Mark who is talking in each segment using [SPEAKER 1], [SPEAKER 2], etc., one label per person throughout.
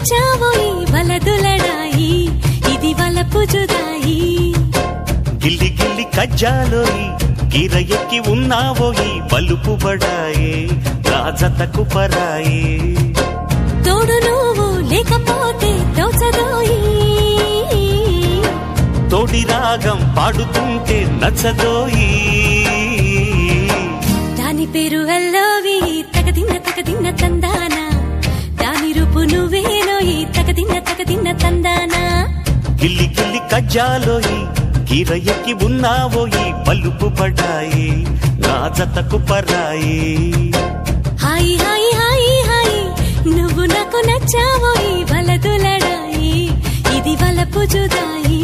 [SPEAKER 1] నచ్చావోయి వలదులడాయి ఇది వలపు జుదాయి
[SPEAKER 2] గిల్లి గిల్లి కజ్జాలోయి గిర ఎక్కి ఉన్నావోయి బలుపు బడాయే రాజతకు పరాయే
[SPEAKER 1] తోడు నువ్వు లేకపోతే దోచదోయి
[SPEAKER 2] తోడి రాగం పాడుతుంటే నచ్చదోయి
[SPEAKER 1] దాని పేరు అల్లోవి తగదిన్న తగదిన్న తందాన దాని రూపు నువ్వేనోయి తగదిన్న తగదిన్న తందాన
[SPEAKER 2] గిల్లి గిల్లి కజ్జాలోయి గిర ఎక్కి ఉన్నావోయి బలుపు బడాయే రాజతకు పరాయే
[SPEAKER 1] హాయి హాయి హాయి హాయి నువ్వు నాకు నచ్చావోయి వలదులడాయి ఇది వలపు జుదాయి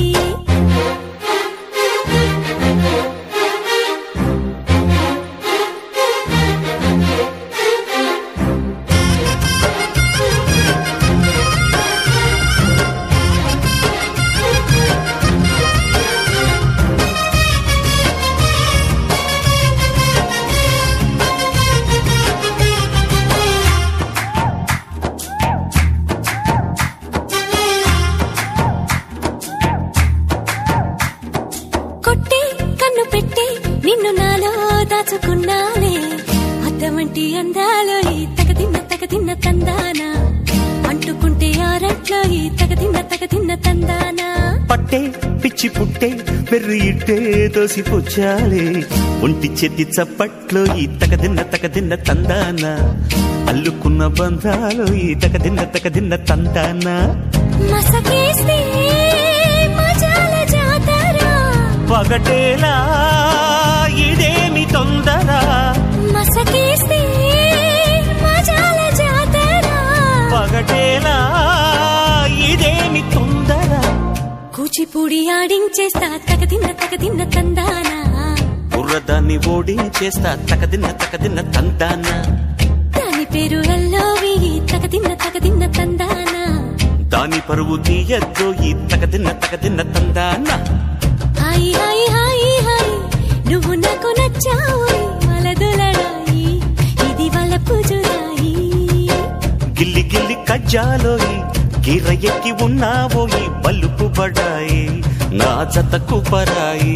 [SPEAKER 1] కొట్టి కన్ను పెట్టి నిన్ను నాలో దాచుకున్నాలే అద్దమంటి అందాలో ఈ తగదిన్న తగదిన్న తందాన అంటుకుంటే ఆరట్లో ఈ తగదిన్న తగదిన్న తందాన
[SPEAKER 2] పట్టే పిచ్చి పుట్టే పెర్రి ఇట్టే దోసి పుచ్చాలే ఒంటి చెత్తి చప్పట్లో ఈ తకదిన్న తకదిన్న తందాన అల్లుకున్న బంధాలు ఈ తకదిన్న తకదిన్న తందాన
[SPEAKER 1] మసకేస్తే మజాల జాతర
[SPEAKER 2] పగటేలా ఇదేమి తొందర
[SPEAKER 1] మసకేస్తే మజాల జాతర
[SPEAKER 2] పగటేలా ఇదేమి తొందర
[SPEAKER 1] కూచిపూడి ఆడించేస్తా తగదిన్న తగదిన్న తందాన
[SPEAKER 2] బుర్రదాన్ని ఓడించేస్తా తకదిన్న తకదిన్న తందాన
[SPEAKER 1] దాని పేరు అల్లోవి తగదిన్న తగదిన్న తందాన
[SPEAKER 2] దాని పరువు తీయద్దో ఈ తకదిన్న తకదిన్న తందాన
[SPEAKER 1] హాయి హాయి హాయి హాయి నువ్వు నాకు నచ్చావు వలదులడాయి ఇది వల పూజురాయి
[SPEAKER 2] గిల్లి గిల్లి కజ్జాలోయి గిర ఎక్కి ఉన్నావోయి బలుపు బడాయి నా జతకు పరాయి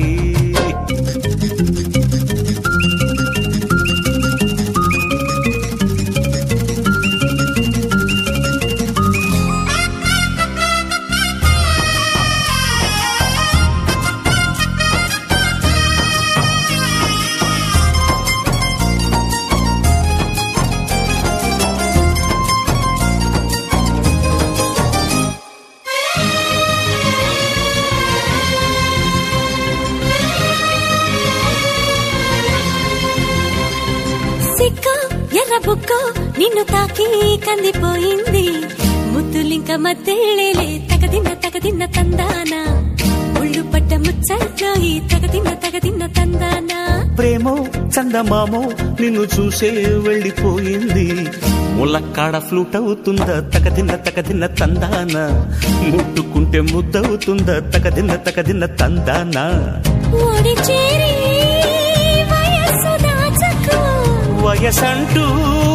[SPEAKER 1] సిక్క ఎర్ర బుక్క నిన్ను తాకి కందిపోయింది ముద్దులింక మద్దెళ్ళేలే తగదిన్న తగదిన్న తందాన ముళ్ళు పడ్డ ముచ్చట్లో ఈ తగదిన్న తగదిన్న తందాన
[SPEAKER 2] ప్రేమో చందమామో నిన్ను చూసే వెళ్ళిపోయింది ములక్కాడ ఫ్లూట్ అవుతుందా తకదిన్న తకదిన్న తందాన ముట్టుకుంటే ముద్దవుతుందా తకదిన్న తకదిన్న తందాన
[SPEAKER 1] ఓడి చేరి వయస్సు దాచకు
[SPEAKER 2] వయసంటూ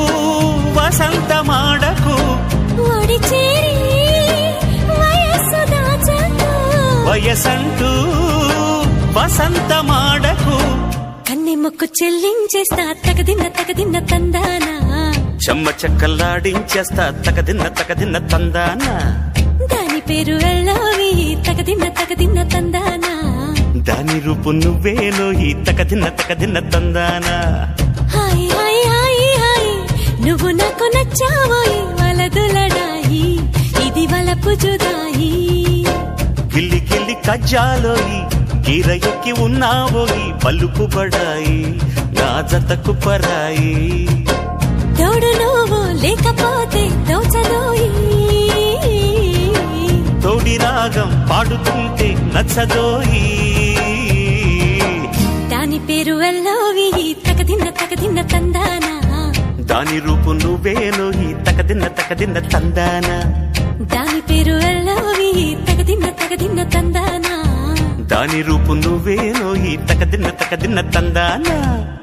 [SPEAKER 2] వసంతమాడకు
[SPEAKER 1] ఓడి చేరి వయస్సు దాచకు
[SPEAKER 2] వయసంటూ వసంతమాడకు
[SPEAKER 1] కన్నె మొక్కు చెల్లించేస్తా తగదిన్న తగదిన్న తందాన
[SPEAKER 2] చెమ్మ చెక్కల్లాడించేస్తా తకదిన్న తకదిన్న తందాన
[SPEAKER 1] దాని పేరు వెళ్ళవి తగదిన్న తగదిన్న తందాన
[SPEAKER 2] దాని రూపు నువ్వేనో ఈ తకదిన్న తకదిన్న తందాన
[SPEAKER 1] హాయ్ హాయ్ హాయ్ హాయ్ నువ్వు నాకు నచ్చావోయి వలదులడాయి ఇది వలపు జుదాయి
[SPEAKER 2] గిల్లి గిల్లి కజ్జాలోయి గీర ఎక్కి ఉన్నావోయి పలుపు బడాయి నా జతకు పరాయి
[SPEAKER 1] తోడు నువ్వు లేకపోతే దోచదోయి
[SPEAKER 2] తోడి రాగం పాడుతుంటే నచ్చదోయి
[SPEAKER 1] దాని పేరు వెళ్ళవి తగదిన్న తగదిన్న తందాన
[SPEAKER 2] దాని రూపు నువ్వేనో ఈ తకదిన్న తకదిన్న తందాన
[SPEAKER 1] దాని పేరు వెళ్ళవి తగదిన్న తగదిన్న తందాన
[SPEAKER 2] దాని రూపు నువ్వేనో ఈ తకదిన్న తకదిన్న తందాన